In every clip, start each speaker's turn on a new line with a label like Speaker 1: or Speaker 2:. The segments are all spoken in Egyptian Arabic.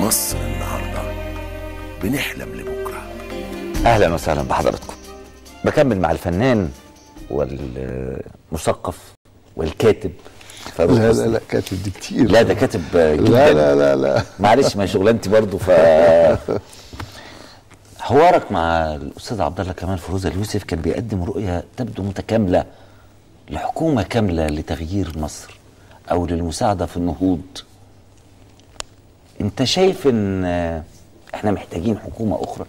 Speaker 1: مصر النهارده بنحلم لبكره
Speaker 2: اهلا وسهلا بحضراتكم بكمل مع الفنان والمثقف والكاتب فاروق
Speaker 3: لا
Speaker 2: حسني.
Speaker 3: لا لا كاتب دي كتير
Speaker 2: لا ده كاتب جدا
Speaker 3: لا لا لا لا
Speaker 2: معلش ما شغلانتي برضو ف حوارك مع الاستاذ عبد الله كمال فروزه اليوسف كان بيقدم رؤيه تبدو متكامله لحكومه كامله لتغيير مصر او للمساعده في النهوض انت شايف ان احنا محتاجين حكومه اخرى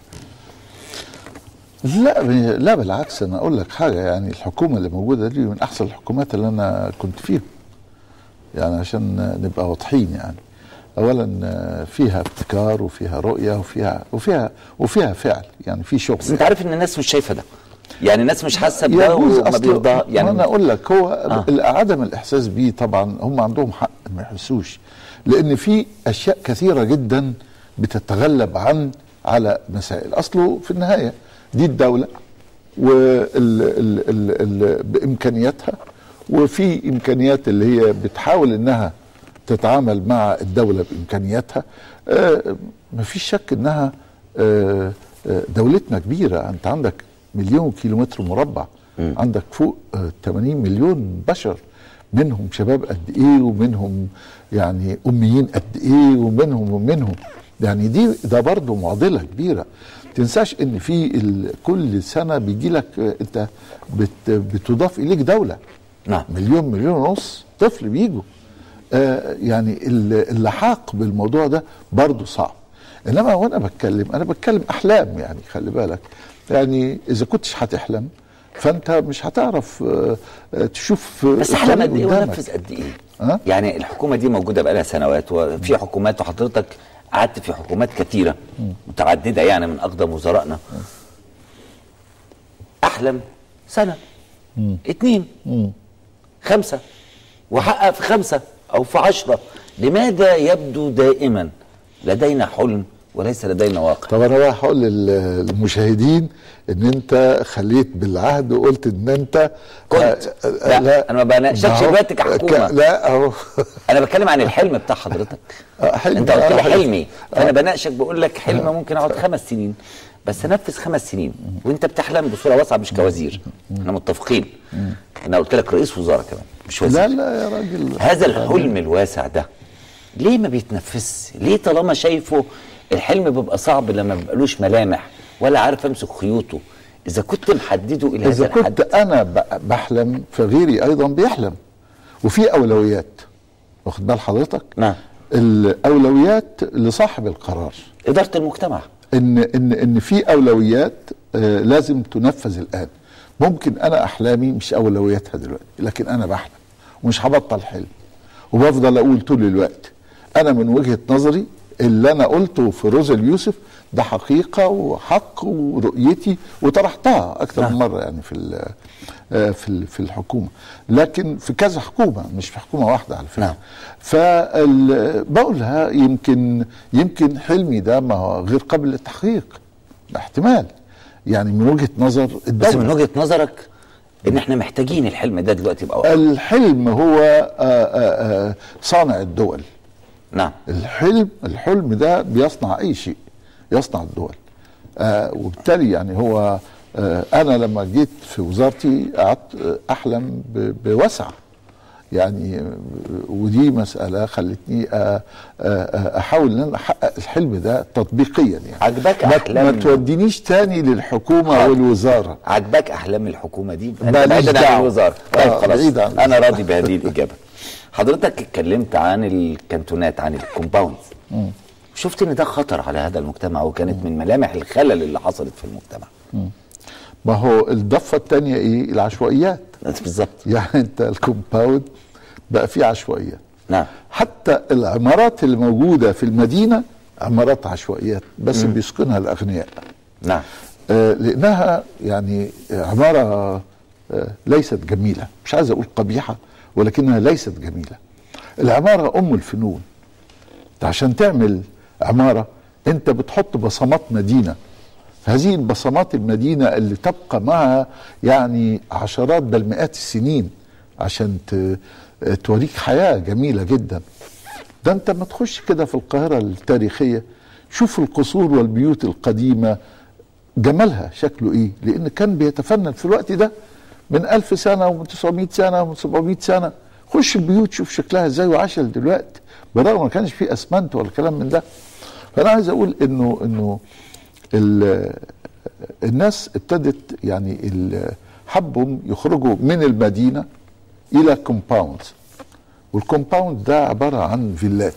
Speaker 3: لا لا بالعكس انا اقول لك حاجه يعني الحكومه اللي موجوده دي من احسن الحكومات اللي انا كنت فيها يعني عشان نبقى واضحين يعني اولا فيها ابتكار وفيها رؤيه وفيها وفيها وفيها فعل يعني في شغل
Speaker 2: بس انت عارف ان الناس مش شايفه ده يعني الناس مش حاسه بده
Speaker 3: يجوز
Speaker 2: وما
Speaker 3: اصلا
Speaker 2: بيرضاها
Speaker 3: يعني انا
Speaker 2: يعني
Speaker 3: اقول لك هو
Speaker 2: آه.
Speaker 3: آه. عدم الاحساس بيه طبعا هم عندهم حق ما يحسوش لان في اشياء كثيره جدا بتتغلب عن على مسائل اصله في النهايه دي الدوله وال ال ال ال بامكانياتها وفي امكانيات اللي هي بتحاول انها تتعامل مع الدوله بامكانياتها آه مفيش شك انها آه آه دولتنا كبيره انت عندك مليون كيلومتر مربع عندك فوق آه 80 مليون بشر منهم شباب قد ايه ومنهم يعني اميين قد ايه ومنهم ومنهم يعني دي ده برضه معضله كبيره تنساش ان في ال- كل سنه بيجي لك آه، انت بت بتضاف اليك دوله
Speaker 2: نعم
Speaker 3: مليون مليون ونص طفل بيجوا آه يعني ال- اللحاق بالموضوع ده برضه صعب انما وانا بتكلم انا بتكلم احلام يعني خلي بالك يعني اذا كنتش هتحلم فانت مش هتعرف آه آه تشوف آه،
Speaker 2: بس احلم
Speaker 3: الطريق
Speaker 2: قد ايه
Speaker 3: قدامك.
Speaker 2: ونفذ قد ايه
Speaker 3: ها؟
Speaker 2: يعني الحكومه دي موجوده بقالها سنوات وفي حكومات وحضرتك قعدت في حكومات كثيره متعدده يعني من اقدم وزرائنا احلم سنه اتنين خمسه وحقق في خمسه او في عشره لماذا يبدو دائما لدينا حلم وليس لدينا واقع
Speaker 3: طب انا بقى هقول لل- للمشاهدين ان انت خليت بالعهد وقلت ان انت
Speaker 2: كنت.
Speaker 3: آه،
Speaker 2: لا،
Speaker 3: آه،
Speaker 2: أنا ما بناقشكش
Speaker 3: ما هو-
Speaker 2: دلوقتي كحكومة.
Speaker 3: ك- لا اهو
Speaker 2: انا بتكلم عن الحلم بتاع حضرتك
Speaker 3: آه، حلم.
Speaker 2: انت قلت لي
Speaker 3: آه، حلم.
Speaker 2: حلمي فانا بناقشك بقول لك حلم ممكن اقعد خمس سنين بس انفذ خمس سنين وانت بتحلم بصوره واسعه مش كوزير احنا متفقين انا قلت لك رئيس وزاره كمان مش وزير
Speaker 3: لا لا يا راجل
Speaker 2: هذا الحلم الواسع ده ليه ما بيتنفذش ليه طالما شايفه الحلم بيبقى صعب لما ما بيبقالوش ملامح ولا عارف امسك خيوطه اذا كنت محدده الى
Speaker 3: اذا
Speaker 2: هذا الحد
Speaker 3: كنت انا ب- بحلم فغيري ايضا بيحلم وفي اولويات واخد بال حضرتك
Speaker 2: نعم
Speaker 3: الاولويات لصاحب القرار
Speaker 2: اداره المجتمع
Speaker 3: ان ان ان في اولويات آه لازم تنفذ الان ممكن انا احلامي مش اولوياتها دلوقتي لكن انا بحلم ومش هبطل حلم وبفضل اقول طول الوقت انا من وجهه نظري اللي انا قلته في روزا اليوسف ده حقيقه وحق ورؤيتي وطرحتها اكثر من مره يعني في ال- آه، في ال- في الحكومه لكن في كذا حكومه مش في حكومه واحده على فكره
Speaker 2: نعم.
Speaker 3: فبقولها يمكن يمكن حلمي ده ما هو غير قابل للتحقيق ده احتمال يعني من وجهه نظر
Speaker 2: بس
Speaker 3: الدولة
Speaker 2: من وجهه نظرك ان احنا محتاجين الحلم ده دلوقتي يبقى واقع
Speaker 3: الحلم هو آه، آه، آه، صانع الدول
Speaker 2: نعم
Speaker 3: الحلم الحلم ده بيصنع اي شيء يصنع الدول آه وبالتالي يعني هو آه انا لما جيت في وزارتي قعدت آه، احلم ب- بوسع يعني آه، ودي مساله خلتني آه، آه، آه، احاول ان انا احقق الحلم ده تطبيقيا يعني
Speaker 2: عجبك
Speaker 3: ما-
Speaker 2: أحلام-
Speaker 3: ما تودينيش تاني للحكومه
Speaker 2: حاضر.
Speaker 3: والوزاره
Speaker 2: عجبك احلام الحكومه دي أنت
Speaker 3: ماليش
Speaker 2: بعيدا عن
Speaker 3: دعوة.
Speaker 2: الوزاره طيب
Speaker 3: آه،
Speaker 2: خلاص
Speaker 3: بعيد عن
Speaker 2: انا راضي بهذه الاجابه حضرتك اتكلمت عن الكانتونات عن الكومباوندز شفت ان ده خطر على هذا المجتمع وكانت من ملامح الخلل اللي حصلت في المجتمع
Speaker 3: ما هو الضفه الثانيه ايه العشوائيات
Speaker 2: بالظبط
Speaker 3: يعني انت الكومباوند بقى فيه عشوائيات
Speaker 2: نعم
Speaker 3: حتى العمارات اللي موجوده في المدينه عمارات عشوائيات بس بيسكنها الاغنياء
Speaker 2: نعم
Speaker 3: آه لانها يعني عماره آه ليست جميله مش عايز اقول قبيحه ولكنها ليست جميله العماره ام الفنون انت عشان تعمل عماره انت بتحط بصمات مدينه هذه البصمات المدينه اللي تبقى معها يعني عشرات بل مئات السنين عشان ت- توريك حياه جميله جدا ده انت ما تخش كده في القاهره التاريخيه شوف القصور والبيوت القديمه جمالها شكله ايه لان كان بيتفنن في الوقت ده من ألف سنه ومن 900 سنه ومن 700 سنه خش البيوت شوف شكلها ازاي وعاشها دلوقتي بالرغم ما كانش فيه اسمنت ولا كلام من ده فانا عايز اقول انه انه ال- الناس ابتدت يعني ال- حبوا يخرجوا من المدينه الى كومباوندز والكومباوند ده عباره عن فيلات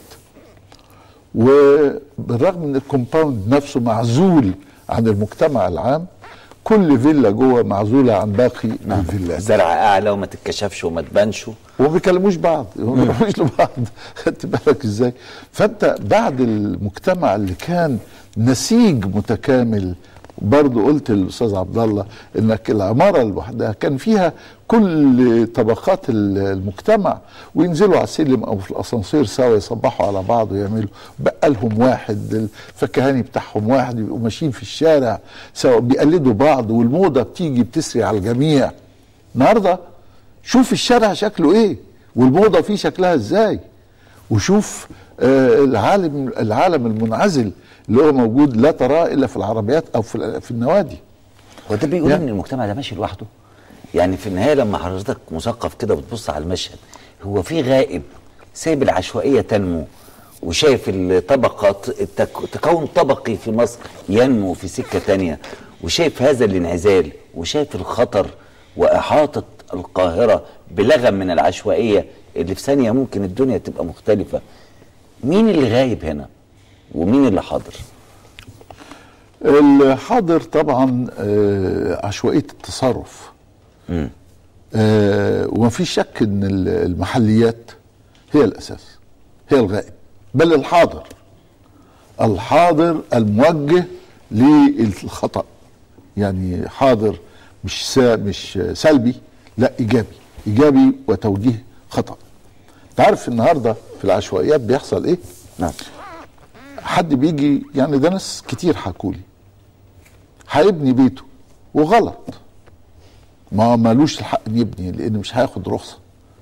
Speaker 3: وبالرغم ان الكومباوند نفسه معزول عن المجتمع العام كل فيلا جوه معزوله عن باقي الفيلات
Speaker 2: زرع اعلى وما تتكشفش وما تبانش
Speaker 3: وما بيكلموش بعض وما بيروحوش لبعض خدت بالك ازاي فانت بعد المجتمع اللي كان نسيج متكامل برضه قلت للاستاذ عبد الله انك العماره لوحدها كان فيها كل طبقات ال- المجتمع وينزلوا على السلم او في الاسانسير سوا يصبحوا على بعض ويعملوا بقى لهم واحد الفكهاني بتاعهم واحد يبقوا ماشيين في الشارع سوا بيقلدوا بعض والموضه بتيجي بتسري على الجميع النهارده شوف الشارع شكله ايه والموضه فيه شكلها ازاي وشوف آه العالم العالم المنعزل اللي هو موجود لا تراه الا في العربيات او في في النوادي
Speaker 2: هو ده بيقول
Speaker 3: يعني-
Speaker 2: ان المجتمع ده ماشي لوحده يعني في النهايه لما حضرتك مثقف كده بتبص على المشهد هو في غائب سايب العشوائيه تنمو وشايف الطبقات التك- تكون طبقي في مصر ينمو في سكه تانية وشايف هذا الانعزال وشايف الخطر واحاطه القاهره بلغم من العشوائيه اللي في ثانيه ممكن الدنيا تبقى مختلفه مين اللي غايب هنا ومين اللي حاضر
Speaker 3: الحاضر طبعا آه عشوائيه التصرف آه ومفيش شك ان ال- المحليات هي الاساس هي الغائب بل الحاضر الحاضر الموجه للخطا يعني حاضر مش سا مش سلبي لا ايجابي ايجابي وتوجيه خطا انت عارف النهارده في العشوائيات بيحصل ايه
Speaker 2: نعم
Speaker 3: حد بيجي يعني ده ناس كتير حكولي هيبني بيته وغلط ما هو مالوش الحق ان يبني لان مش هياخد رخصه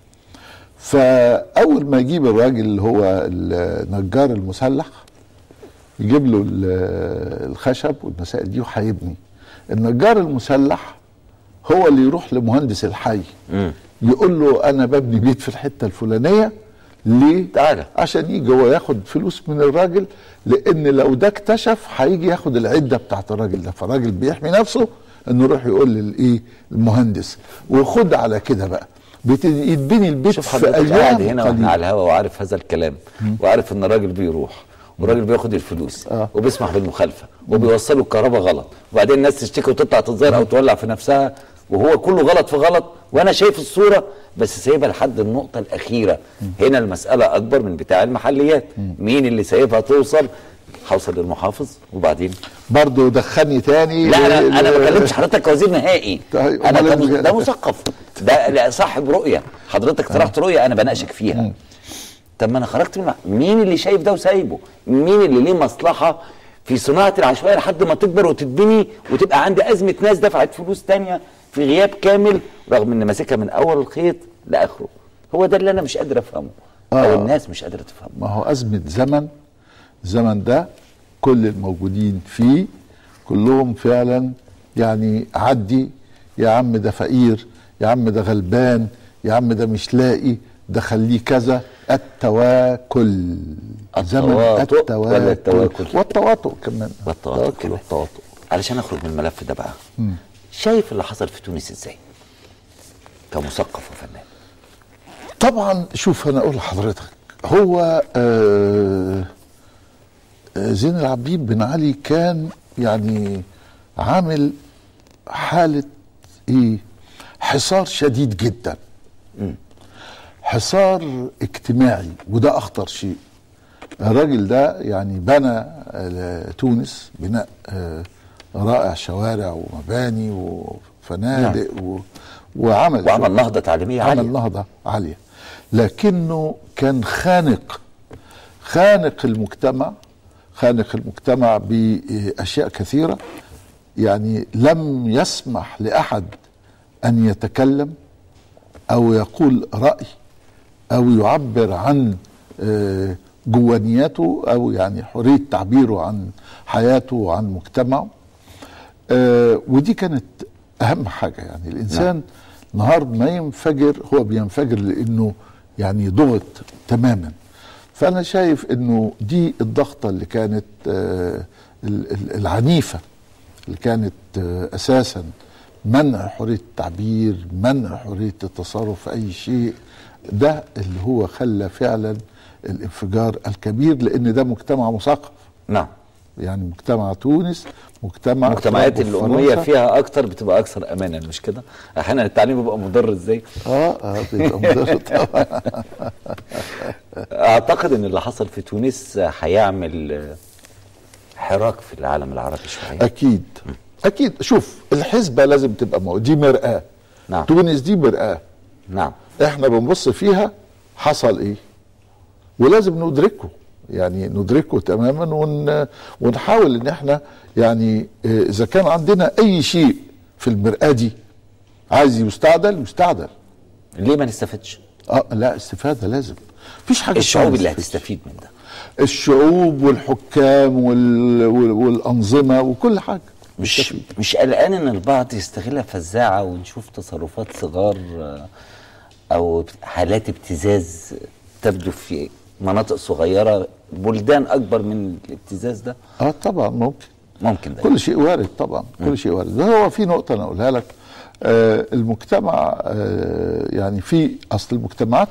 Speaker 3: فاول ما يجيب الراجل اللي هو النجار المسلح يجيب له ال- الخشب والمسائل دي وهيبني النجار المسلح هو اللي يروح لمهندس الحي يقول له انا ببني بيت في الحته الفلانيه ليه؟
Speaker 2: تعالى.
Speaker 3: عشان يجي هو ياخد فلوس من الراجل لان لو ده اكتشف هيجي ياخد العده بتاعت الراجل ده فالراجل بيحمي نفسه انه يروح يقول للايه المهندس وخد على كده بقى بت- يتبني البيت
Speaker 2: شوف
Speaker 3: في
Speaker 2: حضرتك
Speaker 3: ايام
Speaker 2: قاعد هنا واحنا
Speaker 3: قليلة.
Speaker 2: على الهوا وعارف هذا الكلام وعارف ان الراجل بيروح والراجل بياخد الفلوس
Speaker 3: آه.
Speaker 2: وبيسمح بالمخالفه وبيوصلوا الكهرباء غلط وبعدين الناس تشتكي وتطلع تتظاهر او تولع في نفسها وهو كله غلط في غلط وانا شايف الصوره بس سايبها لحد النقطه الاخيره هنا المساله اكبر من بتاع المحليات مين اللي سايبها توصل هوصل للمحافظ وبعدين
Speaker 3: برضه دخلني تاني
Speaker 2: لا انا
Speaker 3: ل-
Speaker 2: انا ما
Speaker 3: ل-
Speaker 2: بكلمش حضرتك وزير نهائي
Speaker 3: طيب،
Speaker 2: انا
Speaker 3: أمال
Speaker 2: كمس-
Speaker 3: إيه؟
Speaker 2: ده مثقف ده لا، صاحب رؤيه حضرتك طرحت رؤيه انا بناقشك فيها طب ما انا خرجت من الع- مين اللي شايف ده وسايبه مين اللي ليه مصلحه في صناعه العشوائيه لحد ما تكبر وتتبني وتبقى عندي ازمه ناس دفعت فلوس تانية في غياب كامل رغم ان ماسكها من اول الخيط لاخره هو ده اللي انا مش قادر افهمه او
Speaker 3: آه.
Speaker 2: الناس مش قادره تفهمه
Speaker 3: ما هو أزمة زمن الزمن ده كل الموجودين فيه كلهم فعلا يعني عدي يا عم ده فقير يا عم ده غلبان يا عم ده مش لاقي ده خليه كذا التواكل زمن
Speaker 2: التواطؤ ولا التواكل؟
Speaker 3: والتواطؤ كمان
Speaker 2: والتواطؤ
Speaker 3: التواكل
Speaker 2: كمان.
Speaker 3: والتواطؤ
Speaker 2: علشان اخرج من الملف ده بقى شايف اللي حصل في تونس ازاي كمثقف وفنان
Speaker 3: طبعا شوف انا اقول لحضرتك هو آه آه، زين العابدين بن علي كان يعني عامل حالة ايه حصار شديد جدا حصار اجتماعي وده اخطر شيء الراجل ده يعني بنى آه، تونس بناء آه، رائع شوارع ومباني وفنادق و... وعمل
Speaker 2: وعمل نهضه تعليميه
Speaker 3: عمل
Speaker 2: عاليه
Speaker 3: نهضة عالية لكنه كان خانق خانق المجتمع خانق المجتمع بأشياء كثيرة يعني لم يسمح لأحد أن يتكلم أو يقول رأي أو يعبر عن آه، جوانياته او يعني حريه تعبيره عن حياته وعن مجتمعه آه ودي كانت اهم حاجه يعني الانسان نعم. نهار ما ينفجر هو بينفجر لانه يعني ضغط تماما فانا شايف انه دي الضغطه اللي كانت آه ال- ال- العنيفه اللي كانت آه اساسا منع حريه التعبير منع حريه التصرف في اي شيء ده اللي هو خلى فعلا الانفجار الكبير لان ده مجتمع مثقف
Speaker 2: نعم
Speaker 3: يعني مجتمع تونس مجتمع
Speaker 2: المجتمعات
Speaker 3: اتربوا في
Speaker 2: الأمية
Speaker 3: فرنسا.
Speaker 2: فيها أكتر بتبقى أكثر أمانا مش كده؟ أحيانا التعليم بيبقى مضر إزاي؟
Speaker 3: اه اه بيبقى مضر طبعا
Speaker 2: أعتقد إن اللي حصل في تونس هيعمل آه، حراك في العالم العربي شوية
Speaker 3: اكيد اكيد شوف الحسبه لازم تبقى مو... دي مرآة
Speaker 2: نعم.
Speaker 3: تونس دي مرآة
Speaker 2: نعم
Speaker 3: احنا بنبص فيها حصل ايه ولازم ندركه يعني ندركه تماما ون... ونحاول ان احنا يعني آه، اذا كان عندنا اي شيء في المرآة دي عايز يستعدل يستعدل
Speaker 2: ليه ما نستفدش؟
Speaker 3: اه لا استفاده لازم مفيش حاجه
Speaker 2: الشعوب
Speaker 3: اسمها
Speaker 2: اللي
Speaker 3: نستفيد.
Speaker 2: هتستفيد من ده
Speaker 3: الشعوب والحكام وال... وال... والانظمه وكل حاجه
Speaker 2: مش
Speaker 3: نستفيد.
Speaker 2: مش قلقان ان البعض يستغلها فزاعه ونشوف تصرفات صغار آه، او حالات ابتزاز تبدو في مناطق صغيره بلدان اكبر من الابتزاز ده
Speaker 3: اه طبعا ممكن
Speaker 2: ممكن ده
Speaker 3: كل شيء وارد طبعا كل شيء وارد ده هو في نقطه انا اقولها لك آه المجتمع آه يعني في اصل المجتمعات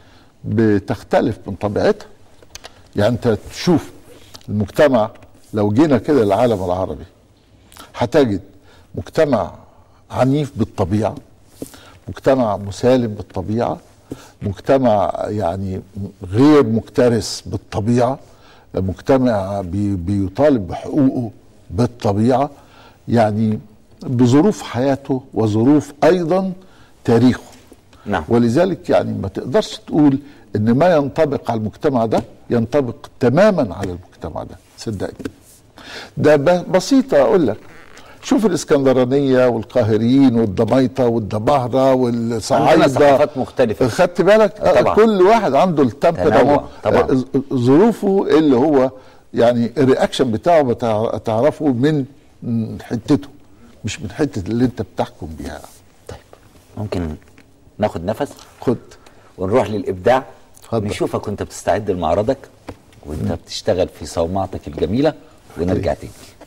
Speaker 3: بتختلف من طبيعتها يعني انت تشوف المجتمع لو جينا كده العالم العربي هتجد مجتمع عنيف بالطبيعه مجتمع مسالم بالطبيعه مجتمع يعني غير مكترث بالطبيعه مجتمع بي بيطالب بحقوقه بالطبيعه يعني بظروف حياته وظروف ايضا تاريخه
Speaker 2: نعم.
Speaker 3: ولذلك يعني ما تقدرش تقول ان ما ينطبق على المجتمع ده ينطبق تماما على المجتمع ده صدقني ده ب- بسيطة أقول لك شوف الإسكندرانية والقاهريين والدميطة والدمهرة والصعايدة
Speaker 2: عندنا ثقافات مختلفة.
Speaker 3: خدت بالك آه،
Speaker 2: طبعا.
Speaker 3: كل واحد عنده التمبرامنت
Speaker 2: تنوع، طبعا.
Speaker 3: آه، ظ- ظروفه اللي هو يعني الرياكشن بتاعه بتع- تعرفه من من حتته مش من حتة اللي انت بتحكم بيها
Speaker 2: طيب ممكن ناخد نفس
Speaker 3: خد
Speaker 2: ونروح للابداع
Speaker 3: اتفضل.
Speaker 2: نشوفك وانت بتستعد لمعرضك وانت بتشتغل في صومعتك الجميله ونرجع تاني